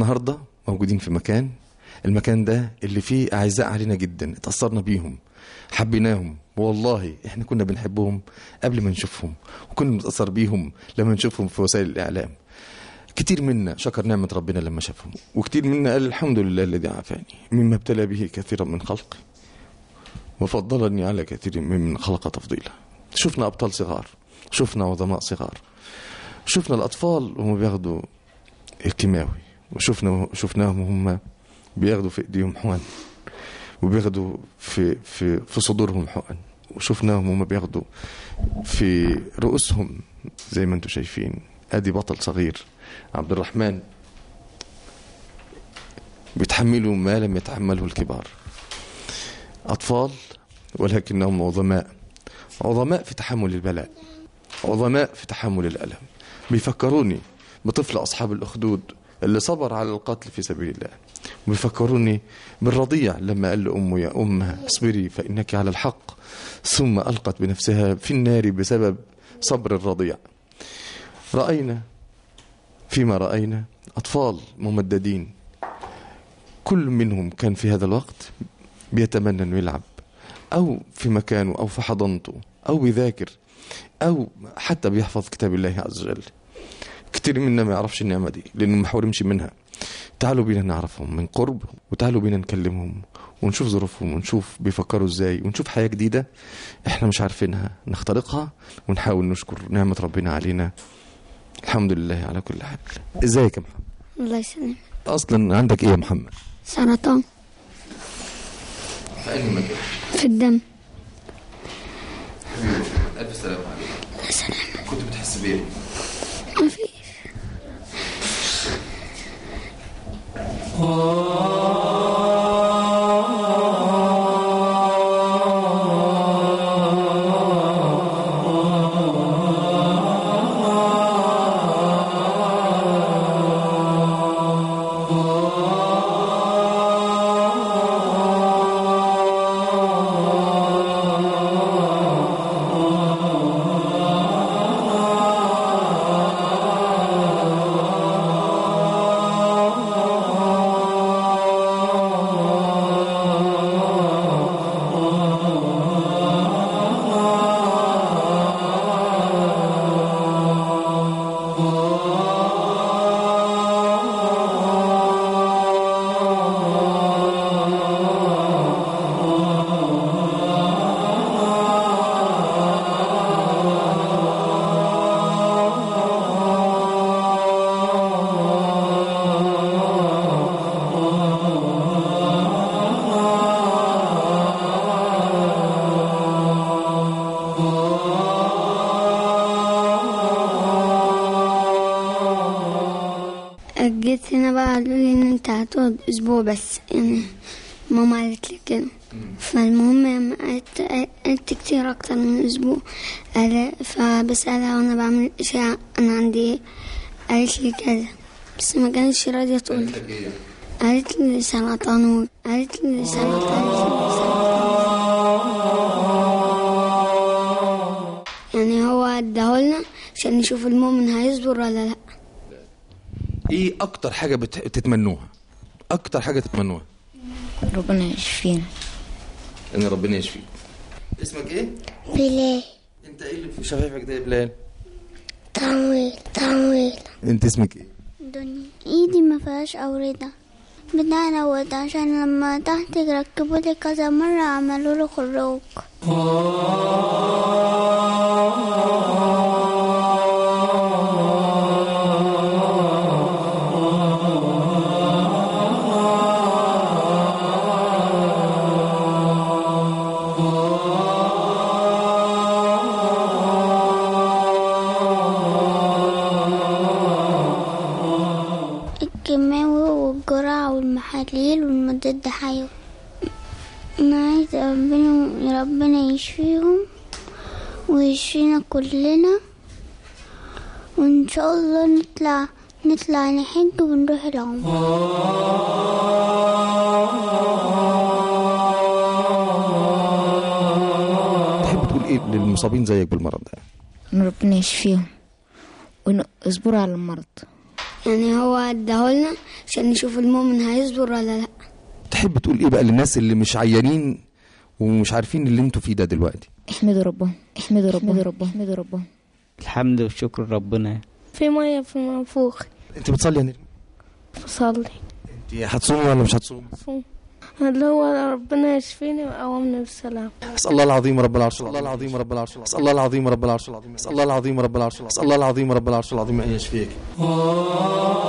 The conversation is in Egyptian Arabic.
النهارده موجودين في مكان المكان ده اللي فيه اعزاء علينا جدا اتاثرنا بيهم حبيناهم والله احنا كنا بنحبهم قبل ما نشوفهم وكنا بنتاثر بيهم لما نشوفهم في وسائل الاعلام كتير منا شكر نعمة ربنا لما شافهم وكتير منا قال الحمد لله الذي عافاني مما ابتلى به كثيرا من خلقي وفضلني على كثير ممن خلق تفضيلا شفنا أبطال صغار شفنا عظماء صغار شفنا الأطفال وهم بياخدوا الكيماوي وشفنا شفناهم وهم بياخدوا في ايديهم حقن وبياخدوا في في في صدورهم حقن وشفناهم وهم بياخدوا في رؤوسهم زي ما انتم شايفين ادي بطل صغير عبد الرحمن بيتحملوا ما لم يتحمله الكبار اطفال ولكنهم عظماء عظماء في تحمل البلاء عظماء في تحمل الالم بيفكروني بطفل اصحاب الاخدود اللي صبر على القتل في سبيل الله وبيفكروني بالرضيع لما قال لأمه يا أم اصبري فإنك على الحق ثم ألقت بنفسها في النار بسبب صبر الرضيع رأينا فيما رأينا أطفال ممددين كل منهم كان في هذا الوقت بيتمنى أنه يلعب أو في مكانه أو في حضانته أو بيذاكر أو حتى بيحفظ كتاب الله عز وجل كتير منا ما يعرفش النعمة دي لأنه ما حرمش منها تعالوا بينا نعرفهم من قرب وتعالوا بينا نكلمهم ونشوف ظروفهم ونشوف بيفكروا ازاي ونشوف حياة جديدة احنا مش عارفينها نخترقها ونحاول نشكر نعمة ربنا علينا الحمد لله على كل حال ازيك يا محمد الله يسلمك اصلا عندك ايه يا محمد سرطان في اي مكان في الدم الف سلام عليك سلام كنت بتحس بايه ما في جيت هنا بقى قالوا لي ان انت هتقعد اسبوع بس يعني ماما قالت لي كده فالمهم لما قعدت قعدت كتير اكتر من اسبوع قال- فبسألها وانا بعمل اشعة انا عندي ايه قالت لي كذا بس ما كانتش راضية تقول لي ايه قالت لي سرطان قالت لي سرطان يعني هو اداهولنا عشان نشوف المؤمن هيصبر ولا لا ايه اكتر حاجه بت- بتتمنوها اكتر حاجه تتمنوها ربنا يشفينا ان ربنا يشفيك اسمك ايه بلال انت ايه اللي في شفايفك ده يا بلال طويل طويل انت اسمك ايه دنيا ايدي ما فيهاش أوردة بتاع نوت عشان لما تحت ركبوا لي كذا مرة عملوا له خروج الكيماوي والجرعة والمحاليل والمضاد حيوي أنا عايزة ربنا ربنا يشفيهم ويشفينا كلنا وإن شاء الله نطلع نطلع نحج ونروح العمرة تحب تقول ايه للمصابين زيك بالمرض ده ان ربنا يشفيهم وان اصبروا على المرض يعني هو اداهولنا عشان نشوف المؤمن هيصبر ولا لا تحب تقول ايه بقى للناس اللي مش عيانين ومش عارفين اللي انتوا فيه ده دلوقتي احمدوا ربهم احمدوا ربهم احمدوا ربهم احمدوا ربهم الحمد والشكر ربنا في ميه في منفوخ انت بتصلي يا نرمين بصلي انت هتصومي ولا مش هتصومي اللي هو ربنا يشفيني ويقومني بالسلام اسال الله العظيم رب العرش الله العظيم رب العرش اسال الله العظيم رب العرش العظيم اسال الله العظيم رب العرش اسال الله العظيم رب العرش العظيم ان يشفيك